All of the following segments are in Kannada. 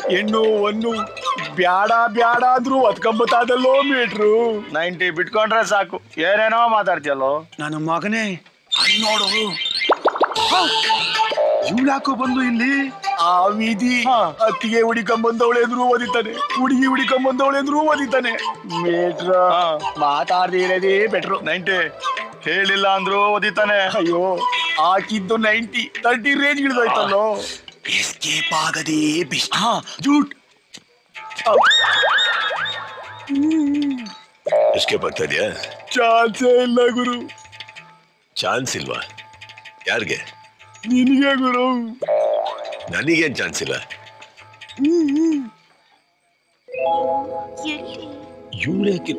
ಹೆಣ್ಣು ಒನ್ನು ಬ್ಯಾಡ ಬ್ಯಾಡ ಅಂದ್ರು ಒತ್ಕೊಂಬತ್ತಾದಲ್ಲೋ ಮೀಟ್ರು ನೈಂಟಿ ಬಿಟ್ಕೊಂಡ್ರೆ ಸಾಕು ಏನೇನೋ ಮಾತಾಡ್ತಿಯಲ್ಲೋ ನನ್ನ ಮಗನೇ ಅಲ್ಲಿ ನೋಡು ಇವಳ್ಯಾಕೋ ಬಂದು ಇಲ್ಲಿ ಆ ವಿಧಿ ಹಾ. ಅತ್ತಿಗೆ ಹುಡಿಕೊಂಬಂದವಳೆ ಅಂದ್ರು ಓದಿತಾನೆ ಹುಡುಗಿ ಹುಡಿಕೊಂಬಂದವಳೆ ಅಂದ್ರು ಓದಿತಾನೆ ಮೇಟ್ರ ಹಾ. ಮಾತಾಡ್ದೇ ಇರೋದೇ ಬೆಟ್ರು ನೈಂಟಿ ಹೇಳಿಲ್ಲ ಅಂದ್ರು ಓದಿತಾನೆ ಅಯ್ಯೋ ಹಾಕಿದ್ದು ನೈಂಟಿ ತರ್ಟಿ ರೇಂಜ್ ಹಿಡಿದೋಯ್ತಲ್ಲೋ ಎಸ್ಕೇಪ್ ಆಗದೇ ಬೆಸ್ಟ್ ಹಾ ಜೂಟ್ ಎಸ್ಕೇಪ್ ಆಗ್ತಾ ಇದೆಯಾ ಚಾನ್ಸೇ ಇಲ್ಲ ಗುರು ಚಾನ್ಸ್ ಇಲ್ವಾ ಯಾರಿಗೆ ನಿನಗೆ ಗುರು ನನಗೇನ್ ಚಾನ್ಸ್ ಇಲ್ಲ ಇವಳು ಯಾಕೆ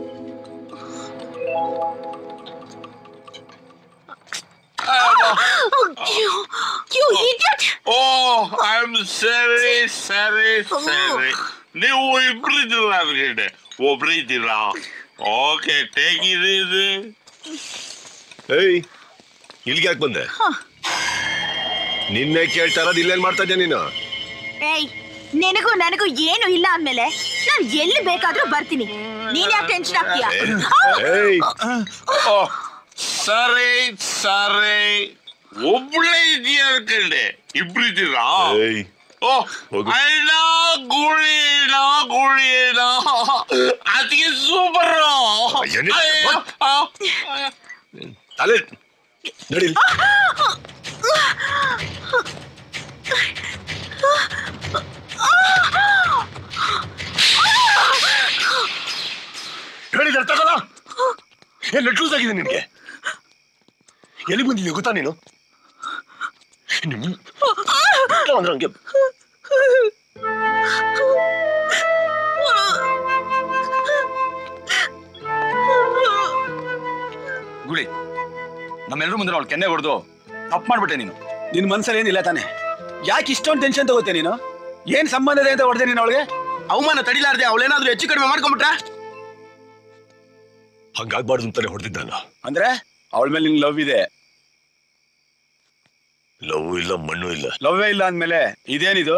You, you idiot! ಓ ಐ ಆಮ್ ಸರಿ ಸರಿ ಸರಿ ನೀವು ಇಬ್ರು ಇದ್ರಲ್ಲ ಅದ್ಗಡೆ ಒಬ್ರು ಇದ್ದೀರಾ ಓಕೆ ಟೇಕ್ ಇದು ಏಯ್ ಇಲ್ಲಿಗೆ ಯಾಕೆ ಬಂದೆ ನಿನ್ನೆ ಕೇಳ್ತಾ ಇರೋದು ಇಲ್ಲೇನ್ ಮಾಡ್ತಾ ಇದ್ದೆ ನೀನು ಏಯ್ ನಿನಗೂ ನನಗೂ ಏನು ಇಲ್ಲ ಅಂದ್ಮೇಲೆ ನಾನು ಎಲ್ಲಿ ಬೇಕಾದ್ರೂ ಬರ್ತೀನಿ ನೀನ್ ಯಾಕೆ ಟೆನ್ಷನ್ ಆಗ್ತೀಯಾ ಏಯ್ ಓ ಸರಿ ಸರಿ ಒಬ್ಳೆ ಇದೆಯಾ ಅನ್ಕಂಡೆ ಇಬ್ರು ಇದ್ದೀರಾ ಏಯ್ ಓ ಹೋಗು. ಅಣ್ಣ ಗುಳಿ ಅಣ್ಣ ಗುಳಿ ಅಣ್ಣ ಅದಕ್ಕೆ ಸೂಪರ್ ಏನಿ- ತಲೆ ನಡಿಲ್ ಹೇಳಿದ್ರೆ ತಗೋಲ್ಲ ಏನ್ ಲೂಸ್ ಆಗಿದೆ ನಿನ್ಗೆ ಎಲ್ಲಿ ಬಂದಿದ್ಯಾ ಗೊತ್ತಾ ನೀನು ನಿಮ್- ಅಂದ್ರೆ ಹಂಗೆ ಗುಳಿ ನಮ್ಮೆಲ್ಲರೂ ಮುಂದೆ ಅವಳು ಕೆನ್ನೆ ಹೊಡೆದು ತಪ್ಪು ಮಾಡ್ಬಿಟ್ಟೆ ನೀನು ನಿನ್ ಮನ್ಸಲ್ಲಿ ಏನಿಲ್ಲ ತಾನೆ ಯಾಕೆ ಇಷ್ಟೊಂದು ಟೆನ್ಷನ್ ತಗೋತೆ ನೀನು ಏನ್ ಸಂಬಂಧ ಇದೆ ಅಂತ ಹೊಡೆದೆ ನೀನು ಅವಳಿಗೆ ಅವಮಾನ ತಡಿಲಾರ್ದೆ ಅವಳೇನಾದ್ರೂ ಹೆಚ್ಚು ಕಡಿಮೆ ಮಾಡ್ಕೊಂಬಿಟ್ರ ಹಂಗಾಗ್ಬಾರ್ದು ಅಂತಾನೆ ಹೊಡೆದಿದ್ದಲ್ಲ ಅಂದ್ರೆ ಅವಳ ಮೇಲೆ ನಿನ್ ಲವ್ ಇದೆ ಲವ್ ಇಲ್ಲ ಮಣ್ಣು ಇಲ್ಲ ಲವ್ವೇ ಇಲ್ಲ ಅಂದ್ಮೇಲೆ ಇದೇನಿದು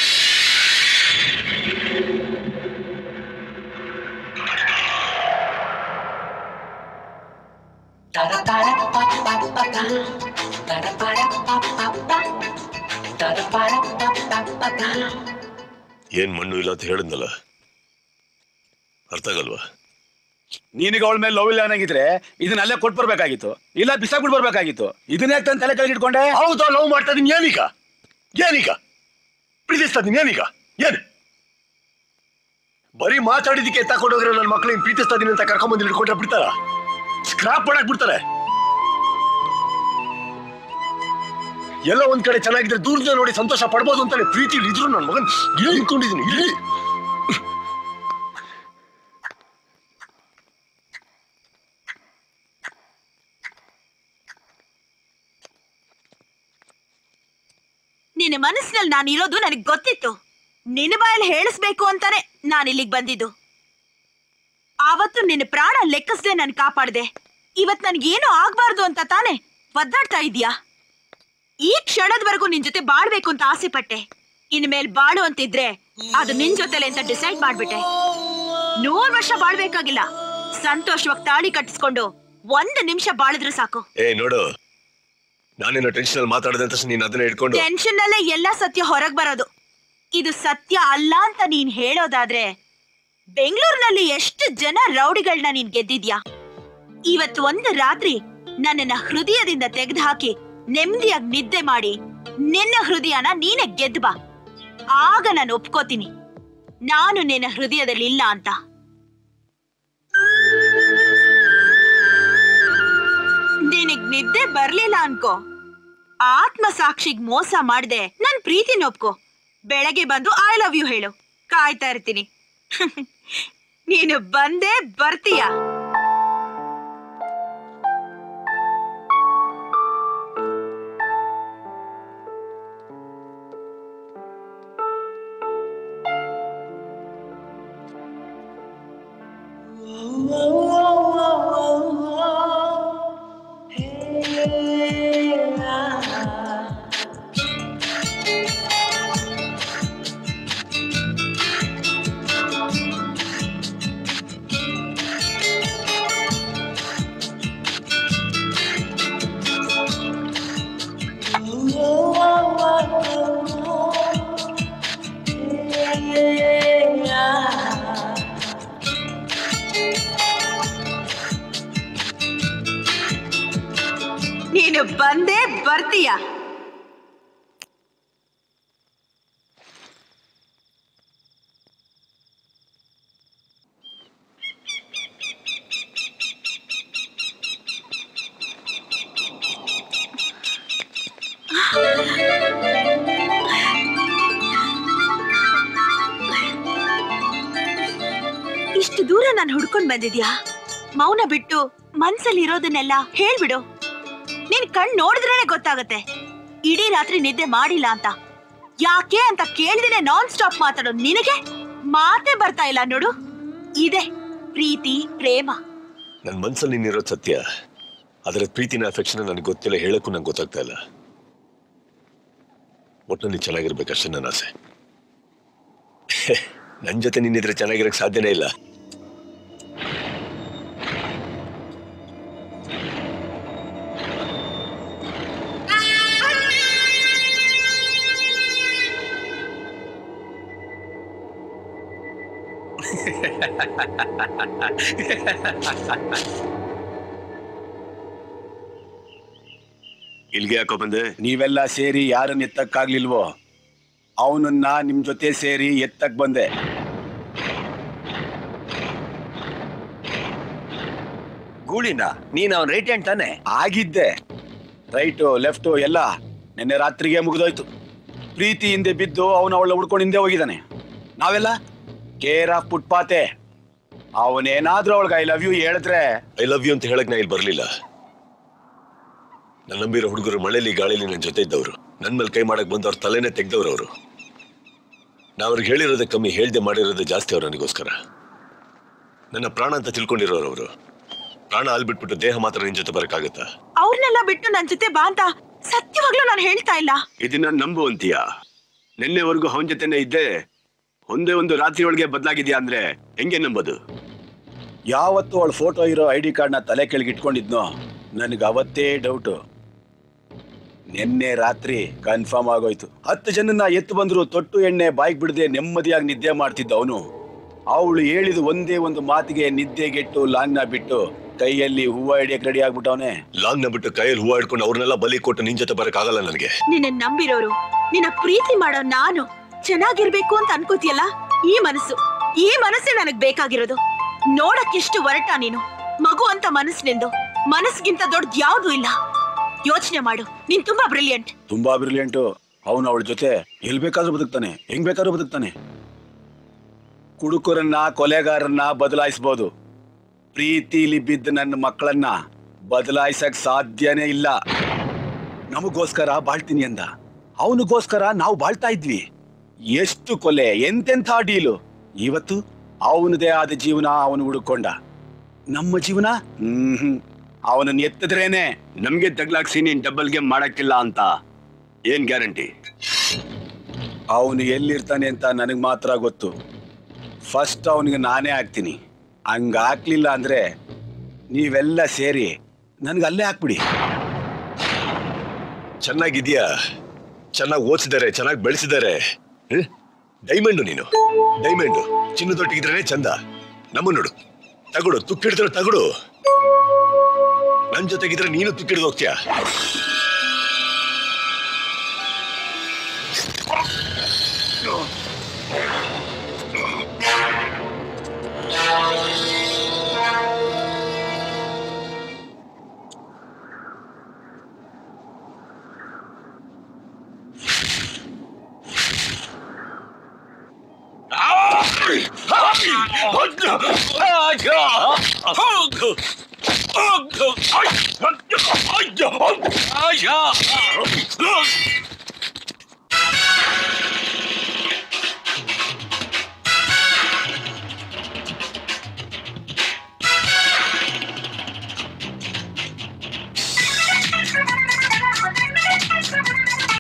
ಏನ್ ಮಣ್ಣು ಇಲ್ಲ ಅಂತ ಹೇಳಿದ್ನಲ್ಲ ಅರ್ಥ ಆಗಲ್ವಾ ನಿನಗೆ ಅವಳ ಮೇಲೆ ಲವ್ ಇಲ್ಲ ಅನ್ನಂಗಿದ್ರೆ ಇದನ್ನ ಅಲ್ಲೇ ಕೊಟ್ಟು ಬರ್ಬೇಕಾಗಿತ್ತು ಇಲ್ಲ ಬಿಸಾಕ್ಬಿಟ್ಟು ಬರ್ಬೇಕಾಗಿತ್ತು ಇದನ್ನ ಯಾಕೆ ತಂದು ತಲೆ ಕೆಳಗೆ ಇಟ್ಕೊಂಡೆ ಹೌದಾ ಲವ್ ಮಾಡ್ತಾ ಇದೀನಿ ಏನೀಗ ಏನೀಗ ಪ್ರೀತಿಸ್ತಾ ಇದೀನಿ ಏನೀಗ ಏನ್ ಬರೀ ಮಾತಾಡಿದಕ್ಕೆ ತಗೊಂಡೋಗ್ರೆ ನನ್ನ ಮಕ್ಳಿಗೆ ಪ್ರೀತಿಸ್ತಾ ಇದೀನಿ ಅಂತ ಕರ್ಕೊಂಬಂದು ಹಿಡ್ಕೊಂಡ್ರೆ ಬಿಡ್ತಾರ ಸ್ಕ್ರಾಪ್ ಮಾಡಕ್ ಬಿಡ್ತಾರೆ ಎಲ್ಲ ಒಂದ್ ಕಡೆ ಚೆನ್ನಾಗಿದ್ರೆ ದೂರದಿಂದ ನೋಡಿ ಸಂತೋಷ ಪಡ್ಬೋದು ಅಂತಾನೆ ಪ್ರೀತಿ ಇದ್ರು ನನ್ನ ಮಗನ್ ಇಲ್ಲಿ ನಿಂತ್ಕೊಂಡಿದೀನಿ ಇಲ್ಲಿ ನಿನ್ನ ಮನಸ್ಸಿನಲ್ಲಿ ನಾನು ಇರೋದು ನನಗೆ ಗೊತ್ತಿತ್ತು ನಿನ್ನ ಬಾಯಲ್ಲಿ ಹೇಳಿಸ್ಬೇಕು ಅಂತಾನೆ ನಾನು ಇಲ್ಲಿಗೆ ಬಂದಿದ್ದು ಆವತ್ತು ನಿನ್ನ ಪ್ರಾಣ ಲೆಕ್ಕಿಸದೆ ನಾನು ಕಾಪಾಡ್ದೆ ಇವತ್ ನನ್ಗೇನು ಆಗ್ಬಾರ್ದು ಅಂತ ತಾನೆ ಒದ್ದಾಡ್ತಾ ಇದೀಯಾ ಈ ಕ್ಷಣದವರೆಗೂ ನಿನ್ ಜೊತೆ ಬಾಳ್ಬೇಕು ಅಂತ ಆಸೆ ಪಟ್ಟೆ ಇನ್ಮೇಲ್ ಬಾಳು ಅಂತಿದ್ರೆ ಅದು ನಿನ್ ಜೊತೆಲೆ ಅಂತ ಡಿಸೈಡ್ ಮಾಡ್ಬಿಟ್ಟೆ ನೂರ್ ವರ್ಷ ಬಾಳ್ಬೇಕಾಗಿಲ್ಲ ಸಂತೋಷವಾಗಿ ತಾಳಿ ಕಟ್ಟಿಸ್ಕೊಂಡು ಒಂದು ನಿಮಿಷ ಬಾಳಿದ್ರೆ ಸಾಕು ಏ ನೋಡು ನಾನೇನೋ ಟೆನ್ಷನ್ ಅಲ್ಲಿ ಮಾತಾಡದೆ ಅಂತ ನೀನ್ ಅದನ್ನ ಇಟ್ಕೊಂಡು ಟೆನ್ಷನ್ ಅಲ್ಲೇ ಎಲ್ಲ ಸತ್ಯ ಹೊರಗ್ ಬರೋದು ಇದು ಸತ್ಯ ಅಲ್ಲ ಅಂತ ನೀನ್ ಹೇಳೋದಾದ್ರೆ ಬೆಂಗಳೂರಿನಲ್ಲಿ ಎಷ್ಟು ಜನ ರೌಡಿಗಳನ್ನ ನೀನ್ ಗೆದ್ದಿದ್ಯಾ ಇವತ್ತು ಒಂದು ರಾತ್ರಿ ನನ್ನನ್ನ ಹೃದಯದಿಂದ ತೆಗೆದು ಹಾಕಿ ನೆಮ್ಮದಿಯಾಗಿ ನಿದ್ದೆ ಮಾಡಿ ನಿನ್ನ ಹೃದಯನ ನೀನೆ ಗೆದ್ದು ಬಾ ಆಗ ನಾನು ಒಪ್ಕೋತೀನಿ ನಾನು ನಿನ್ನ ಹೃದಯದಲ್ಲಿ ಇಲ್ಲ ಅಂತ ನಿನಗ್ ನಿದ್ದೆ ಬರ್ಲಿಲ್ಲ ಅನ್ಕೋ ಆತ್ಮ ಸಾಕ್ಷಿಗ್ ಮೋಸ ಮಾಡ್ದೆ ನನ್ ಪ್ರೀತಿನ ಒಪ್ಕೋ ಬೆಳಗ್ಗೆ ಬಂದು ಐ ಲವ್ ಯು ಹೇಳು ಕಾಯ್ತಾ ಇರ್ತೀನಿ ನೀನು ಬಂದೇ ಬರ್ತೀಯ ಬರ್ತೀಯ ಇಷ್ಟು ದೂರ ನಾನು ಹುಡ್ಕೊಂಡ್ ಬಂದಿದ್ಯಾ ಮೌನ ಬಿಟ್ಟು ಮನ್ಸಲ್ಲಿ ಇರೋದನ್ನೆಲ್ಲ ಹೇಳ್ಬಿಡು ನಿನ್ ಕಣ್ ನೋಡಿದ್ರೇನೆ ಗೊತ್ತಾಗತ್ತೆ ಇಡೀ ರಾತ್ರಿ ನಿದ್ದೆ ಮಾಡಿಲ್ಲ ಅಂತ ಯಾಕೆ ಅಂತ ಕೇಳಿದ್ರೆ ನಾನ್ ಸ್ಟಾಪ್ ಮಾತಾಡೋ ನಿನಗೆ ಮಾತೇ ಬರ್ತಾ ಇಲ್ಲ ನೋಡು ಇದೆ ಪ್ರೀತಿ ಪ್ರೇಮ ನನ್ನ ಮನ್ಸಲ್ಲಿ ನೀನಿರೋದು ಸತ್ಯ ಅದರ ಪ್ರೀತಿನ ಅಫೆಕ್ಷನ್ ನನಗೆ ಗೊತ್ತಿಲ್ಲ ಹೇಳಕ್ಕೂ ನಂಗೆ ಗೊತ್ತಾಗ್ತಾ ಇಲ್ಲ ಒಟ್ಟಿನಲ್ಲಿ ಚೆನ್ನಾಗಿರ್ಬೇಕಷ್ಟೇ ನನ್ನ ಆಸೆ ನನ್ನ ಜೊತೆ ನಿನ್ನಿದ್ರೆ ಚೆನ್ನಾಗಿರಕ್ ಸಾಧ್ಯನೇ ಇಲ್ಲ ಇಲ್ಲಿಗೆ ಯಾಕೋ ಬಂದೆ ನೀವೆಲ್ಲ ಸೇರಿ ಯಾರನ್ನ ಎತ್ತಕ್ಕಾಗ್ಲಿಲ್ವೋ ಅವನನ್ನ ನಿಮ್ ಜೊತೆ ಸೇರಿ ಎತ್ತಕ್ ಬಂದೆ ಗೂಳಿನ ನೀನ್ ಅವನ್ ರೈಟ್ ಹ್ಯಾಂಡ್ ತಾನೆ ಆಗಿದ್ದೆ ರೈಟು ಲೆಫ್ಟು ಎಲ್ಲ ನಿನ್ನೆ ರಾತ್ರಿಗೆ ಮುಗಿದೋಯ್ತು ಪ್ರೀತಿ ಹಿಂದೆ ಬಿದ್ದು ಅವನು ಅವಳ ಹುಡ್ಕೊಂಡು ಹಿಂದೆ ಹೋಗಿದ್ದಾನೆ ನಾವೆಲ್ಲ ಕೇರ್ ಆಫ್ ಫುಟ್ಪಾತೆ ಅವನೇನಾದ್ರೂ ಅವಳಿಗೆ ಐ ಲವ್ ಯು ಹೇಳಿದ್ರೆ ಐ ಲವ್ ಯು ಅಂತ ಹೇಳಕ್ ನಾ ಇಲ್ಲಿ ಬರ್ಲಿಲ್ಲ ನನ್ನ ನಂಬಿರೋ ಹುಡುಗರು ಮಳೆಲಿ ಗಾಳಿಲಿ ನನ್ನ ಜೊತೆ ಇದ್ದವರು ನನ್ ಮೇಲೆ ಕೈ ಮಾಡಕ್ ಬಂದವ್ರ ತಲೆನೇ ತೆಗ್ದವ್ರು ಅವರು ನಾ ಅವ್ರಿಗೆ ಹೇಳಿರೋದೇ ಕಮ್ಮಿ ಹೇಳ್ದೆ ಮಾಡಿರೋದೇ ಜಾಸ್ತಿ ಅವ್ರು ನನಗೋಸ್ಕರ ನನ್ನ ಪ್ರಾಣ ಅಂತ ತಿಳ್ಕೊಂಡಿರೋರು ಅವರು ಪ್ರಾಣ ಅಲ್ಲಿ ಬಿಟ್ಬಿಟ್ಟು ದೇಹ ಮಾತ್ರ ನಿನ್ ಜೊತೆ ಬರಕ್ಕಾಗತ್ತಾ ಅವ್ರನ್ನೆಲ್ಲ ಬಿಟ್ಟು ನನ್ ಜೊತೆ ಬಾ ಅಂತ ಸತ್ಯವಾಗ್ಲೂ ನಾನು ಹೇಳ್ತಾ ಇಲ್ಲ ಇದನ್ನ ನಂಬು ಅಂತೀಯ ನಿನ್ನೆವರೆಗೂ ಅವನ ಜೊತೆನೆ ಇದ್ದೆ ಒಂದೇ ಒಂದು ರಾತ್ರಿ ಒಳಗೆ ಬದಲಾಗಿದ್ಯಾ ಅಂದ್ರೆ ಹೆಂಗೆ ನಂಬೋದು ಯಾವತ್ತು ಅವಳ ಫೋಟೋ ಇರೋ ಐ ಡಿ ಕಾರ್ಡ್ನ ತಲೆ ಕೆಳಗೆ ಇಟ್ಕೊಂಡಿದ್ನೋ ನನಗೆ ಅವತ್ತೇ ಡೌಟು ನಿನ್ನೆ ರಾತ್ರಿ ಕನ್ಫರ್ಮ್ ಆಗೋಯ್ತು ಹತ್ತು ಜನನ್ನ ಎತ್ತು ಬಂದ್ರು ತೊಟ್ಟು ಎಣ್ಣೆ ಬಾಯ್ಗೆ ಬಿಡದೆ ನೆಮ್ಮದಿಯಾಗಿ ನಿದ್ದೆ ಮಾಡ್ತಿದ್ದ ಅವನು ಅವಳು ಹೇಳಿದ ಒಂದೇ ಒಂದು ಮಾತಿಗೆ ನಿದ್ದೆಗೆಟ್ಟು ಲಾಂಗ್ನ ಬಿಟ್ಟು ಕೈಯಲ್ಲಿ ಹೂವ ಹಿಡಿಯಕ್ ರೆಡಿ ಆಗ್ಬಿಟ್ಟವನೆ ಲಾಂಗ್ ನ ಬಿಟ್ಟು ಕೈಯಲ್ಲಿ ಹೂವು ಹಿಡ್ಕೊಂಡು ಅವ್ರನ್ನೆಲ್ಲ ಬಲಿ ಕೊಟ್ಟು ನಿನ್ ಜೊತೆ ಬರಕ್ಕಾಗಲ್ಲ ನನಗೆ ನಿನ್ನ ನಂಬಿರೋರು ನಿನ್ನ ಪ್ರೀತಿ ಮಾಡೋ ನಾನು ಚೆನ್ನಾಗಿರ್ಬೇಕು ಅಂತ ಅನ್ಕೋತಿಯಲ್ಲ ಈ ಮನಸ್ಸು ಈ ಮನಸ್ಸೇ ನನಗ್ ಬೇಕಾಗಿರೋದು ನೋಡಕ್ಕೆಷ್ಟು ಒರಟ ನೀನು ಮಗು ಅಂತ ಮನಸ್ಸಿನಿಂದು ಮನಸ್ಗಿಂತ ದೊಡ್ಡ ಯಾವ್ದು ಇಲ್ಲ ಯೋಚನೆ ಮಾಡು ನೀನ್ ತುಂಬಾ ಬ್ರಿಲಿಯಂಟ್ ತುಂಬಾ ಬ್ರಿಲಿಯಂಟು ಅವನು ಅವಳ ಜೊತೆ ಎಲ್ ಬೇಕಾದ್ರೂ ಬದುಕ್ತಾನೆ ಹೆಂಗ್ ಬೇಕಾದ್ರೂ ಬದುಕ್ತಾನೆ ಕುಡುಕರನ್ನ ಕೊಲೆಗಾರನ್ನ ಬದಲಾಯಿಸ್ಬೋದು ಪ್ರೀತಿಲಿ ಬಿದ್ದ ನನ್ನ ಮಕ್ಕಳನ್ನ ಬದಲಾಯಿಸಕ್ ಸಾಧ್ಯನೇ ಇಲ್ಲ ನಮಗೋಸ್ಕರ ಬಾಳ್ತೀನಿ ಅಂದ ಅವನಿಗೋಸ್ಕರ ನಾವು ಬಾಳ್ತಾ ಇದ್ವಿ ಎಷ್ಟು ಕೊಲೆ ಎಂತೆಂಥ ಡೀಲು ಇವತ್ತು ಅವನದೇ ಆದ ಜೀವನ ಅವನು ಹುಡುಕೊಂಡ ನಮ್ಮ ಜೀವನ ಹ್ಮ್ ಅವನನ್ನ ಎತ್ತಿದ್ರೇನೆ ನಮ್ಗೆ ತಗ್ಲಾಕ್ಸಿ ನೀನ್ ಡಬಲ್ ಗೇಮ್ ಮಾಡಕ್ಕಿಲ್ಲ ಅಂತ ಏನ್ ಗ್ಯಾರಂಟಿ ಅವನು ಎಲ್ಲಿರ್ತಾನೆ ಅಂತ ನನಗೆ ಮಾತ್ರ ಗೊತ್ತು ಫಸ್ಟ್ ಅವನಿಗೆ ನಾನೇ ಹಾಕ್ತೀನಿ ಹಂಗ ಹಾಕ್ಲಿಲ್ಲ ಅಂದ್ರೆ ನೀವೆಲ್ಲ ಸೇರಿ ನನ್ಗೆ ಅಲ್ಲೇ ಹಾಕ್ಬಿಡಿ ಚೆನ್ನಾಗಿದ್ಯಾ ಚೆನ್ನಾಗಿ ಓದಿಸಿದ್ದಾರೆ ಚೆನ್ನಾಗಿ ಬೆಳೆಸಿದ್ದಾರೆ ಡೈಮಂಡು ನೀನು ಡೈಮಂಡು ಚಿನ್ನದೊಟ್ಟಿಗಿದ್ರೆ ಚಂದ ನಮ್ಮ ನೋಡು ತಗೊಡು ತುಕ್ಕಿಡಿದ್ರೆ ತಗೊಡು ನನ್ ಜೊತೆಗಿದ್ರೆ ನೀನು ತುಕ್ಕಿಡ್ದು ಹೋಗ್ತೀಯಾ